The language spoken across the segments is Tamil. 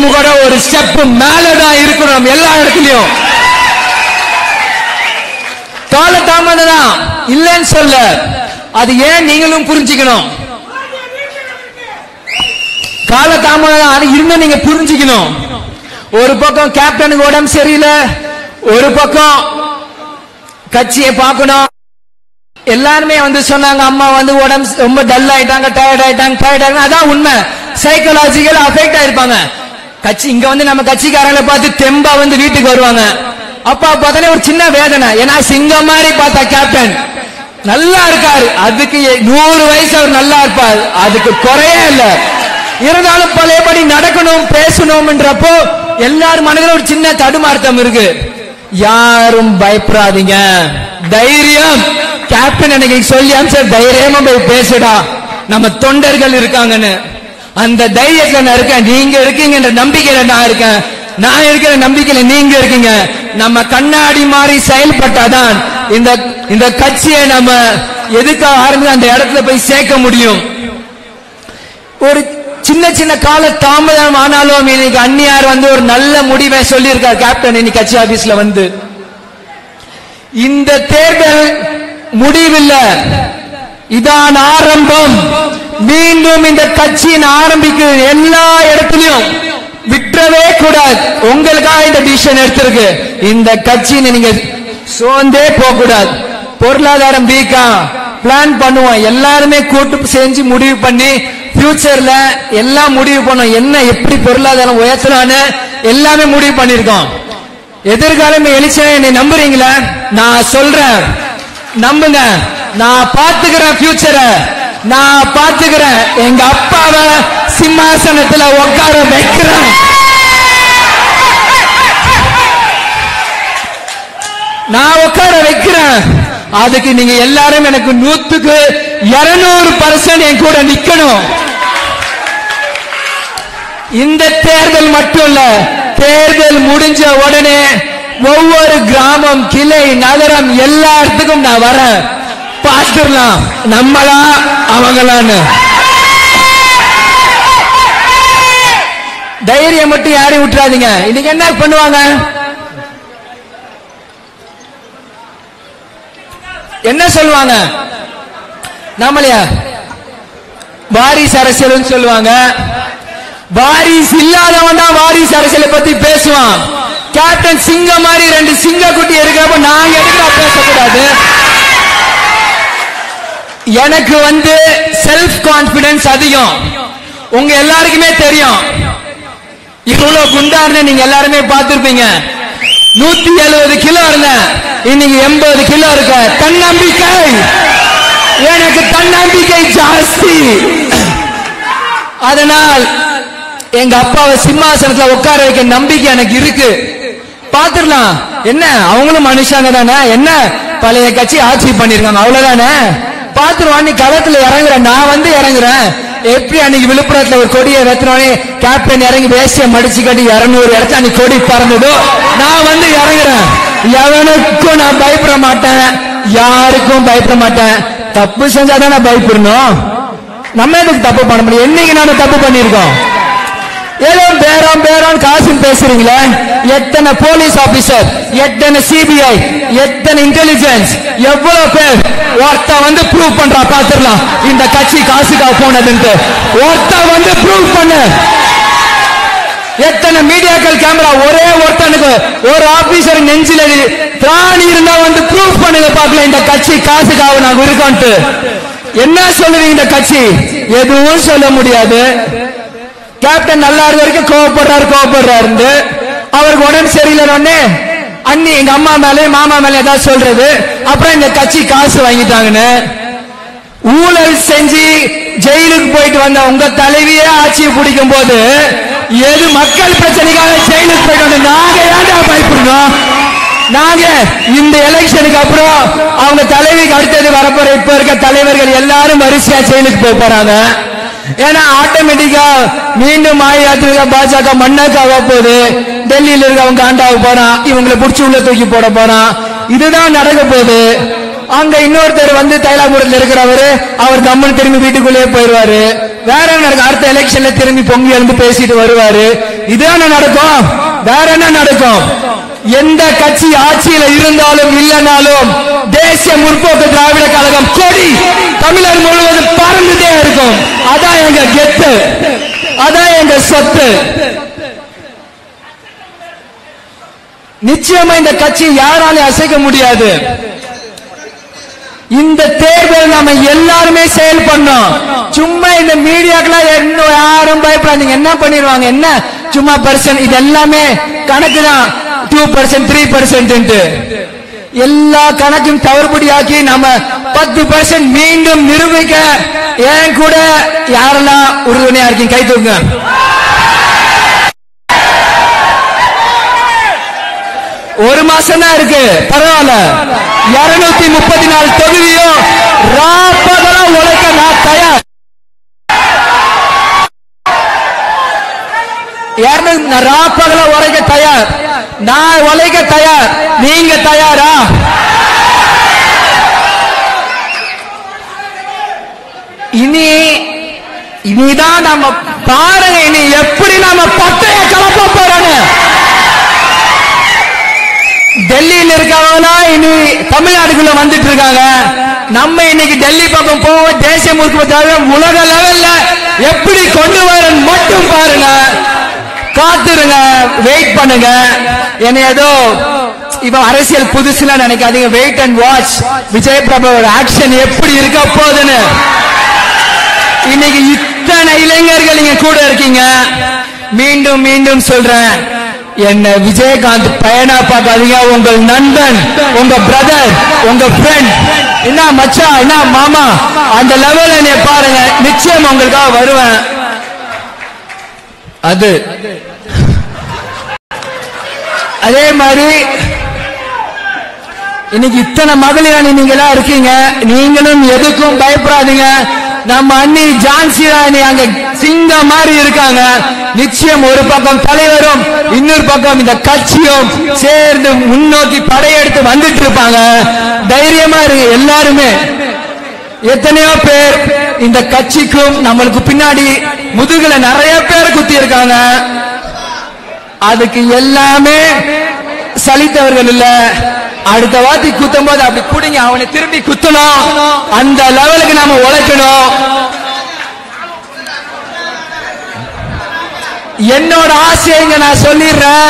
கூட ஒரு ஸ்டெப் மேலதான் இருக்கணும் நம்ம எல்லா இடத்துலயும் காலதாமதம் தான் இல்லைன்னு சொல்ல அது ஏன் நீங்களும் புரிஞ்சுக்கணும் காலதாமதம் தான் அது இருந்தும் நீங்க புரிஞ்சுக்கணும் ஒரு பக்கம் கேப்டனுக்கு உடம்பு சரியில்லை ஒரு பக்கம் கட்சியை பார்க்கணும் எல்லாருமே வந்து சொன்னாங்க அம்மா வந்து உடம்பு ரொம்ப டல் ஆயிட்டாங்க டயர்ட் ஆயிட்டாங்க டயர்ட் ஆயிட்டாங்க அதான் உண்மை சைக்கலாஜிக்கல் அஃபெக்ட் ஆயிருப்பாங்க கட்சி இங்க வந்து நம்ம கட்சிக்காரங்களை பார்த்து தெம்பா வந்து வீட்டுக்கு வருவாங்க அப்பா பார்த்தோன்னே ஒரு சின்ன வேதனை ஏன்னா சிங்கம் மாதிரி பார்த்தா கேப்டன் நல்லா இருக்காரு அதுக்கு எ- நூறு வயசு அவர் நல்லா இருப்பார் அதுக்கு குறையே இல்ல இருந்தாலும் பழையபடி நடக்கணும் பேசணும்ன்றப்போ எல்லார் மனதிலும் ஒரு சின்ன தடுமாற்றம் இருக்கு யாரும் பயப்படாதீங்க தைரியம் கேப்டன் எனக்கு சொல்லி அனுப்பிச்ச தைரியமா போய் பேசுடா நம்ம தொண்டர்கள் இருக்காங்கன்னு அந்த தைரியத்துல நான் இருக்கேன் நீங்க இருக்கீங்கன்ற நம்பிக்கையில நான் இருக்கேன் நான் இருக்கிற நம்பிக்கையில நீங்க இருக்கீங்க நம்ம கண்ணாடி மாதிரி செயல்பட்டாதான் இந்த இந்த கட்சியை நம்ம எதுக்காக ஆரம்பிச்சு அந்த இடத்துல போய் சேர்க்க முடியும் ஒரு சின்ன சின்ன கால தாமதம் ஆனாலும் இன்னைக்கு அந்நியார் வந்து ஒரு நல்ல முடிவை சொல்லியிருக்கார் கேப்டன் இன்னைக்கு கட்சி ஆபீஸ்ல வந்து இந்த தேர்தல் முடிவில்ல இதான் ஆரம்பம் மீண்டும் இந்த கட்சியின் ஆரம்பிக்கு எல்லா இடத்துலயும் விட்டுறவே கூடாது உங்களுக்காக இந்த டிசிஷன் எடுத்திருக்கு இந்த கட்சியை நீங்க சோர்ந்தே போக கூடாது பொருளாதாரம் வீக்கா பிளான் பண்ணுவோம் எல்லாருமே கூட்டு செஞ்சு முடிவு பண்ணி ஃபியூச்சர்ல எல்லாம் முடிவு பண்ணோம் என்ன எப்படி பொருளாதாரம் உயர்த்தலான்னு எல்லாமே முடிவு பண்ணிருக்கோம் எதிர்காலம் எழுச்சியா என்னை நம்புறீங்களா நான் சொல்றேன் நம்புங்க நான் பாத்துக்கிறேன் ஃபியூச்சரை நான் பாத்துக்கிறேன் எங்க அப்பாவை சிம்மாசனத்துல உட்கார வைக்கிறேன் நான் உட்கார வைக்கிறேன் அதுக்கு நீங்க எல்லாரும் எனக்கு நூத்துக்கு இருநூறு பர்சன்ட் என் கூட நிக்கணும் இந்த தேர்தல் மட்டும் இல்ல தேர்தல் முடிஞ்ச உடனே ஒவ்வொரு கிராமம் கிளை நகரம் எல்லா இடத்துக்கும் நான் வரேன் பார்த்துடலாம் நம்மளா அவங்களான்னு தைரியம் மட்டும் யாரையும் விட்டுறாதீங்க இன்னைக்கு என்ன பண்ணுவாங்க என்ன சொல்லுவாங்க நம்மளையா வாரிசு அரசியல்னு சொல்லுவாங்க வாரிசு இல்லாதவன் தான் வாரிசு அரசியலை பத்தி பேசுவான் கேப்டன் சிங்கம் மாதிரி ரெண்டு சிங்க குட்டி இருக்கிறப்ப நாங்க எதுக்கா பேசக்கூடாது எனக்கு வந்து செல்ஃப் கான்பிடன்ஸ் அதிகம் உங்க எல்லாருக்குமே தெரியும் இவ்வளவு குண்டா இருந்த நீங்க எல்லாருமே பார்த்திருப்பீங்க நூத்தி எழுபது கிலோ இருந்தேன் இன்னைக்கு எண்பது கிலோ இருக்க தன்னம்பிக்கை எனக்கு தன்னம்பிக்கை ஜாஸ்தி அதனால் எங்க அப்பாவை சிம்மாசனத்துல உட்கார வைக்க நம்பிக்கை எனக்கு இருக்கு பாத்துடலாம் என்ன அவங்களும் மனுஷங்க தானே என்ன பழைய கட்சி ஆட்சி பண்ணிருக்காங்க அவ்வளவுதானே பாத்துருவான் நீ களத்துல இறங்குற நான் வந்து இறங்குறேன் எப்படி அன்னைக்கு விழுப்புரத்துல ஒரு கொடியை வெத்தினோடனே கேப்டன் இறங்கி வேசிய மடிச்சு கட்டி இருநூறு இடத்துல அன்னைக்கு கொடி பறந்ததோ நான் வந்து இறங்குறேன் எவனுக்கும் நான் பயப்பட மாட்டேன் யாருக்கும் பயப்பட மாட்டேன் தப்பு செஞ்சாதான் நான் பயப்படணும் நம்ம எதுக்கு தப்பு பண்ண முடியும் என்னைக்கு நாம தப்பு பண்ணிருக்கோம் ஏதோ பேரம் பேரம் காசு பேசுறீங்களே எத்தனை போலீஸ் ஆபீசர் எத்தனை சிபிஐ எத்தனை இன்டெலிஜென்ஸ் எவ்வளவு பேர் ஒருத்த வந்து ப்ரூவ் பண்றா பாத்துடலாம் இந்த கட்சி காசுக்காக போனதுன்ட்டு ஒருத்த வந்து ப்ரூவ் பண்ணு எத்தனை மீடியாக்கள் கேமரா ஒரே ஒருத்தனுக்கு ஒரு ஆபீசர் நெஞ்சில பிராணி இருந்தா வந்து ப்ரூவ் பண்ணுங்க பார்க்கல இந்த கட்சி காசுக்காக நாங்க இருக்கோம்ட்டு என்ன சொல்லுவீங்க இந்த கட்சி எதுவும் சொல்ல முடியாது கேப்டன் நல்லா இருக்க வரைக்கும் கோவப்படுறாரு கோவப்படுறாரு அவருக்கு உடம்பு சரியில்லைன்னு அண்ணி எங்க அம்மா மேலே மாமா மேல ஏதாவது சொல்றது அப்புறம் இந்த கட்சி காசு வாங்கிட்டாங்கன்னு ஊழல் செஞ்சு ஜெயிலுக்கு போயிட்டு வந்த உங்க தலைவியே ஆட்சியை பிடிக்கும் போது எது மக்கள் பிரச்சனைக்காக ஜெயிலுக்கு போயிட்டு வந்த நாங்க ஏன்டா பயப்படணும் நாங்க இந்த எலெக்ஷனுக்கு அப்புறம் அவங்க தலைவிக்கு அடுத்தது வரப்போற இப்ப இருக்க தலைவர்கள் எல்லாரும் வரிசையா ஜெயிலுக்கு போக போறாங்க ஏன்னா ஆட்டோமேட்டிக்கா மீண்டும் அஇஅதிமுக பாஜக மண்ணாக்காக போகுது டெல்லியில இருக்கவங்க காண்டாக போறான் இவங்களை புடிச்சு உள்ள தூக்கி போட போறான் இதுதான் நடக்க போகுது அங்க இன்னொருத்தர் வந்து தைலாபுரத்துல இருக்கிறவரு அவர் கம்மன் திரும்பி வீட்டுக்குள்ளேயே போயிருவாரு வேற என்ன நடக்கும் அடுத்த எலெக்ஷன்ல திரும்பி பொங்கி எழுந்து பேசிட்டு வருவாரு இதுதானே நடக்கும் வேற என்ன நடக்கும் எந்த கட்சி ஆட்சியில இருந்தாலும் இல்லைனாலும் தேசிய முற்போக்கு திராவிட கழகம் கொடி தமிழர் முழுவதும் பறந்துட்டே இருக்கும் அதான் எங்க கெத்து அதான் எங்க சொத்து நிச்சயமா இந்த கட்சி யாராலையும் அசைக்க முடியாது இந்த தேர்தல் நாம எல்லாருமே செயல்படணும் சும்மா இந்த மீடியாக்கெல்லாம் இன்னும் யாரும் பயப்படாதீங்க என்ன பண்ணிடுவாங்க என்ன சும்மா பர்சன்ட் இது எல்லாமே கணக்கு தான் டூ பர்சன்ட் த்ரீ பர்சன்ட் எல்லா கணக்கும் தவறுபடியாக்கி நம்ம பத்து பர்சன்ட் மீண்டும் நிரூபிக்க ஏன் கூட யாரெல்லாம் உறுதுணையா இருக்கீங்க கை தூக்குங்க ஒரு மாசம் தான் இருக்கு பரவாயில்ல இருநூத்தி முப்பத்தி நாலு தொகுதியும் ராப்பகலா உழைக்க நான் தயார் இருநூத்தி நான் ராப்பகலா உழைக்க தயார் நான் உழைக்க தயார் நீங்க தயாரா இனி இனிதான் நம்ம பாருங்க இனி எப்படி நம்ம பட்டைய கலப்ப போறோன்னு டெல்லியில் இருக்கவங்களா இனி தமிழ்நாடுக்குள்ள வந்துட்டு இருக்காங்க நம்ம இன்னைக்கு டெல்லி பக்கம் போவோம் தேசிய முற்போக்கு உலக லெவல்ல எப்படி கொண்டு வரன்னு மட்டும் பாருங்க காத்துருங்க வெயிட் பண்ணுங்க என்ன ஏதோ இப்ப அரசியல் புதுசுல நினைக்காதீங்க வெயிட் அண்ட் வாட்ச் விஜய் பிரபாவோட ஆக்ஷன் எப்படி இருக்க போகுதுன்னு இன்னைக்கு இத்தனை இளைஞர்கள் இங்க கூட இருக்கீங்க மீண்டும் மீண்டும் சொல்றேன் என்ன விஜயகாந்த் பயனா பார்க்காதீங்க உங்கள் நண்பன் உங்க பிரதர் உங்க ஃப்ரெண்ட் என்ன மச்சான் என்ன மாமா அந்த லெவல் என்னைய பாருங்க நிச்சயம் உங்களுக்காக வருவேன் அது அதே மாதிரி இன்னைக்கு இத்தனை மகளிர் அணி நீங்க எல்லாம் இருக்கீங்க நீங்களும் எதுக்கும் பயப்படாதீங்க நம்ம அண்ணி ஜான்சி ராணி அங்க சிங்கம் மாதிரி இருக்காங்க நிச்சயம் ஒரு பக்கம் தலைவரும் இன்னொரு பக்கம் இந்த கட்சியும் சேர்ந்து முன்னோக்கி படையெடுத்து வந்துட்டு இருப்பாங்க தைரியமா இருங்க எல்லாருமே எத்தனையோ பேர் இந்த கட்சிக்கும் நம்மளுக்கு பின்னாடி முதுகுல நிறைய பேர் குத்தி இருக்காங்க அதுக்கு எல்லாமே சலித்தவர்கள் இல்ல அடுத்த வாட்டி குத்தும் போது அப்படி குடிங்க அவனை திரும்பி குத்தணும் அந்த லெவலுக்கு நாம உழைக்கணும் என்னோட ஆசைங்க நான் சொல்லிடுறேன்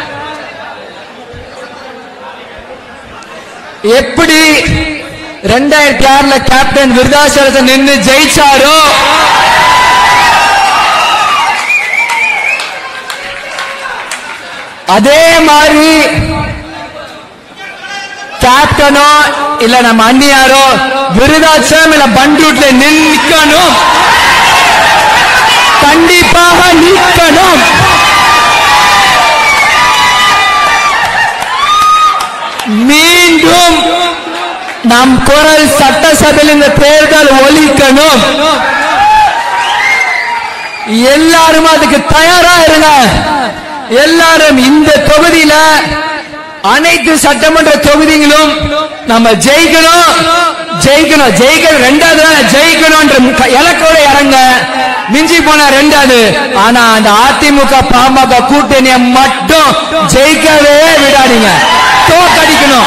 எப்படி ரெண்டாயிரத்தி ஆறுல கேப்டன் விருதாச்சலத்தை நின்று ஜெயிச்சாரோ அதே மாதிரி கேப்டனோ இல்ல நம்ம அண்ணியாரோ விருதாச்சலம் இல்ல பண்டூட்ல நிற்கணும் கண்டிப்பாக நிற்கணும் மீண்டும் நம் குரல் சட்டசபையில் இந்த தேர்தல் ஒலிக்கணும் எல்லாரும் அதுக்கு தயாரா இருங்க எல்லாரும் இந்த தொகுதியில அனைத்து சட்டமன்ற தொகுதிகளும் நம்ம ஜெயிக்கணும் ஜெயிக்கணும் ஜெயிக்கணும் ரெண்டாவது தான் ஜெயிக்கணும்ன்ற க- இலக்கோட இறங்க மிஞ்சி போன ரெண்டாவது ஆனா அந்த அதிமுக பாமக கூட்டணியை மட்டும் ஜெயிக்கவே விடாதீங்க தோக்கடிக்கணும்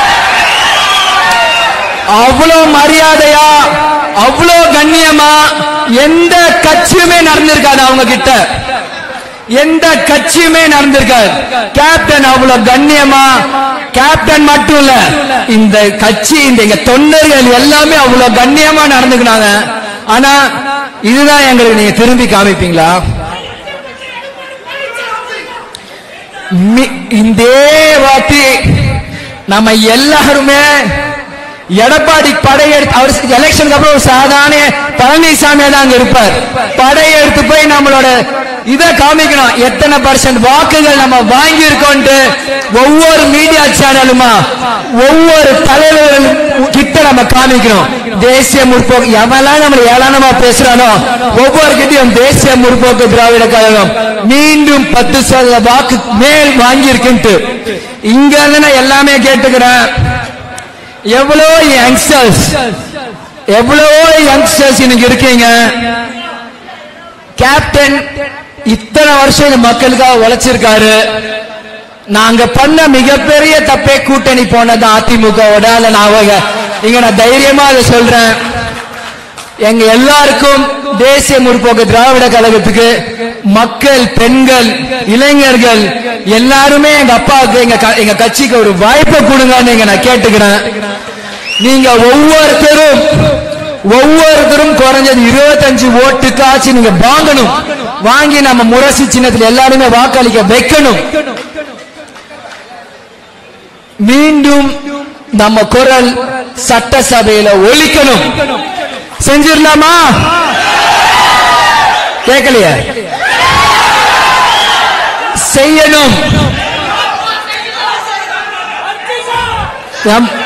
அவ்வளவு மரியாதையா அவ்வளவு கண்ணியமா எந்த கட்சியுமே நடந்திருக்காது அவங்க கிட்ட எந்த கட்சியுமே நடந்திருக்காது கேப்டன் அவ்வளவு கண்ணியமா கேப்டன் மட்டும் இல்ல இந்த கட்சி இந்த எங்க தொண்டர்கள் எல்லாமே அவ்வளவு கண்ணியமா நடந்துக்கினாங்க ஆனா இதுதான் எங்களுக்கு நீங்க திரும்பி காமிப்பீங்களா மி- இந்தே வாட்டி நம்ம எல்லாருமே எடப்பாடி படையெடுத்து அவர் எலெக்ஷனுக்கு அப்புறம் ஒரு சாதாரண பழனிசாமியா தான் அங்க இருப்பார் படையெடுத்து போய் நம்மளோட இத காமிக்கணும் எத்தனை பர்சன்ட் வாக்குகள் நம்ம வாங்கி இருக்கோம்ட்டு ஒவ்வொரு மீடியா சேனலுமா ஒவ்வொரு தலைவர்கள் கிட்ட நம்ம காமிக்கணும் தேசிய முற்போக்கு எவெல்லாம் நம்ம ஏளனமா பேசுறானோ ஒவ்வொரு கிட்டையும் தேசிய முற்போக்கு திராவிட கழகம் மீண்டும் பத்து சதவீத வாக்கு மேல் வாங்கி இருக்குன்ட்டு இங்க இருந்து நான் எல்லாமே கேட்டுக்கிறேன் எவ்வளோ யங்ஸ்டர்ஸ் எவ்வளவோ யங்ஸ்டர்ஸ் இன்னைக்கு இருக்கீங்க கேப்டன் இத்தனை வருஷம் இந்த மக்களுக்காக உழைச்சிருக்காரு நாங்க பண்ண மிகப்பெரிய தப்பே கூட்டணி போனது அதிமுகவோட அல்ல நான் அவங்க- இங்க நான் தைரியமா அதை சொல்றேன் எங்க எல்லாருக்கும் தேசிய முற்போக்கு திராவிட கழகத்துக்கு மக்கள் பெண்கள் இளைஞர்கள் எல்லாருமே எங்க அப்பாவுக்கு எங்க க- எங்க கட்சிக்கு ஒரு வாய்ப்பை கொடுங்கன்னு இங்க நான் கேட்டுக்கிறேன் நீங்க ஒவ்வொருத்தரும் ஒவ்வொருத்தரும் குறைஞ்சது இருபத்தஞ்சு ஓட்டுக்காச்சும் நீங்க வாங்கணும் வாங்கி நம்ம முரசு சின்னத்தில் எல்லாருமே வாக்களிக்க வைக்கணும் மீண்டும் நம்ம குரல் சட்டசபையில ஒலிக்கணும் செஞ்சிடலாமா கேட்கலையே செய்யணும் எம்-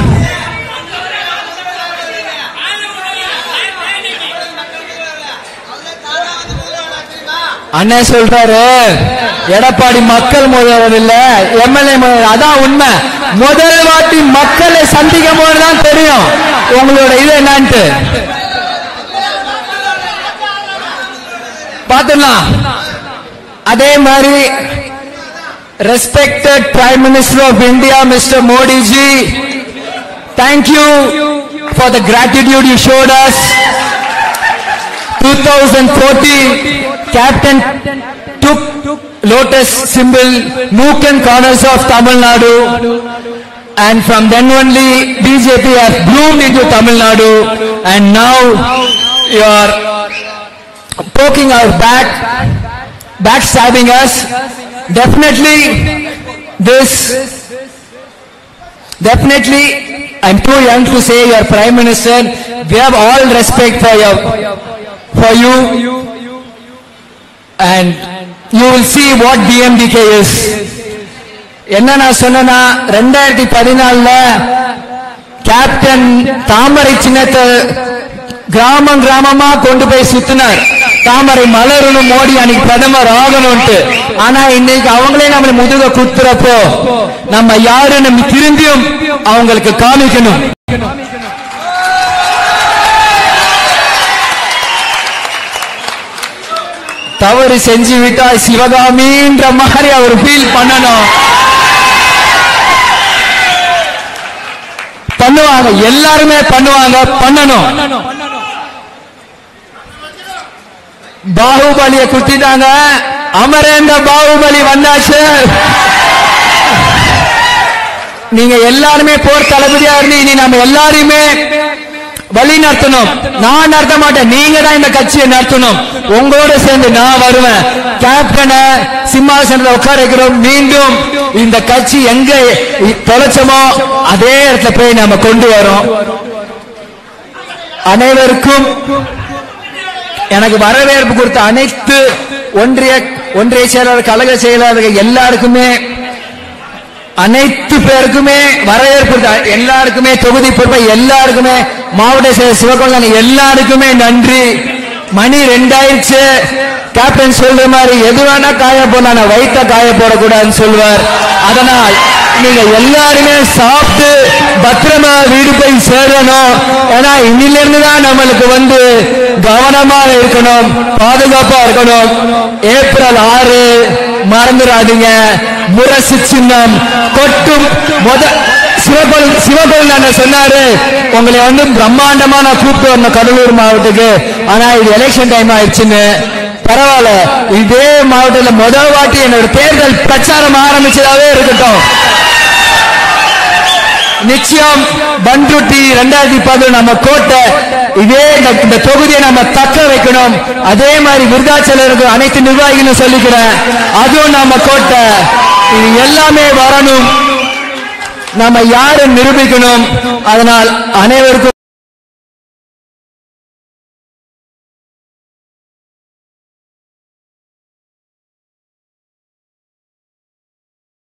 அண்ணன் சொல்றாரு எடப்பாடி மக்கள் முதல்வர் இல்ல எம்எல்ஏ அதான் உண்மை முதல் வாட்டி மக்களை சந்திக்கும் போதுதான் தெரியும் உங்களோட இது என்னன்ட்டு பாத்துடலாம் அதே மாதிரி respected prime minister of India mister Modi ji thank you for the gratitude you showed us 2014, Captain took lotus symbol nook and corners of Tamil Nadu and from then only BJP has bloomed into Tamil Nadu and now you are poking our back, backstabbing us. Definitely this Definitely, I'm too young to say your Prime Minister. We have all respect for your, for you, and you will see what DMDK is. என்ன நான் சொன்னா ரெண்டாயிரத்தி பதினாலுல கேப்டன் தாமரை சின்னத்தை கிராமம் கிராமமா கொண்டு போய் சுத்தினார் தாமரை மலரணும் மோடி அன்னைக்கு பிரதமர் ஆகணும்ட்டு ஆனா இன்னைக்கு அவங்களே நம்மளை முதுக குத்துறப்போ நம்ம யாரு நம்ம திரும்பியும் அவங்களுக்கு காமிக்கணும் தவறு செஞ்சு விட்டா சிவகாமின்ற மாதிரி அவர் ஃபீல் பண்ணணும் பண்ணுவாங்க எல்லாருமே பண்ணுவாங்க பண்ணணும் பாகுபலிய குத்திட்டாங்க அமரேந்த பாகுபலி வந்தாச்சு நீங்க எல்லாருமே போர் தளபதியா இருந்து இனி நம்ம எல்லாரையுமே வழி நடத்தணும் நான் நடத்த மாட்டேன் நீங்க தான் இந்த கட்சியை நடத்தணும் உங்களோட சேர்ந்து நான் வருவேன் கேப்டனை சிம்மாசனத்தில் உட்கார வைக்கிறோம் மீண்டும் இந்த கட்சி எங்க தொலைச்சோமோ அதே இடத்துல போய் நம்ம கொண்டு வரோம் அனைவருக்கும் எனக்கு வரவேற்பு கொடுத்த அனைத்து ஒன்றிய ஒன்றிய செயலாளர் கழக செயலாளர்கள் எல்லாருக்குமே அனைத்து பேருக்குமே வரவேற்பு கொடுத்த எல்லாருக்குமே தொகுதி பொறுப்பை எல்லாருக்குமே மாவட்ட செயலர் சிவகொண்டான எல்லாருக்குமே நன்றி மணி ரெண்டாயிடுச்சு கேப்டன் சொல்ற மாதிரி எது வேணா காய போனா நான் வயிற்ற காய போடக்கூடாதுன்னு சொல்லுவார் அதனால் நீங்க எல்லாருமே சாப்பிட்டு பத்திரமா வீடு போய் சேரணும் ஏன்னா இன்னில இருந்து தான் நம்மளுக்கு வந்து கவனமா இருக்கணும் பாதுகாப்பா இருக்கணும் ஏப்ரல் ஆறு மறந்துடாதீங்க முரசு சின்னம் கொட்டும் முத சிவகோல் சிவகோல் அண்ணன் சொன்னாரு உங்களை வந்து பிரம்மாண்டமா நான் கூப்பிட்டு வரணும் கடலூர் மாவட்டத்துக்கு ஆனா இது எலெக்ஷன் டைம் ஆயிடுச்சுன்னு பரவாயில்ல இதே மாவட்டத்தில் முதல் வாட்டி என்னோட தேர்தல் பிரச்சாரம் ஆரம்பிச்சதாவே இருக்கட்டும் நிச்சயம் பண்ருட்டி ரெண்டாயிரத்தி பதினொன்று நம்ம கோட்டை இதே இந்த- இந்த தொகுதியை நம்ம தக்க வைக்கணும் அதே மாதிரி விருதாச்சலம் இருக்கிற அனைத்து நிர்வாகிகளும் சொல்லிக்கிறேன் அதுவும் நம்ம கோட்டை இது எல்லாமே வரணும் நம்ம யாரும் நிரூபிக்கணும் அதனால் அனைவருக்கும்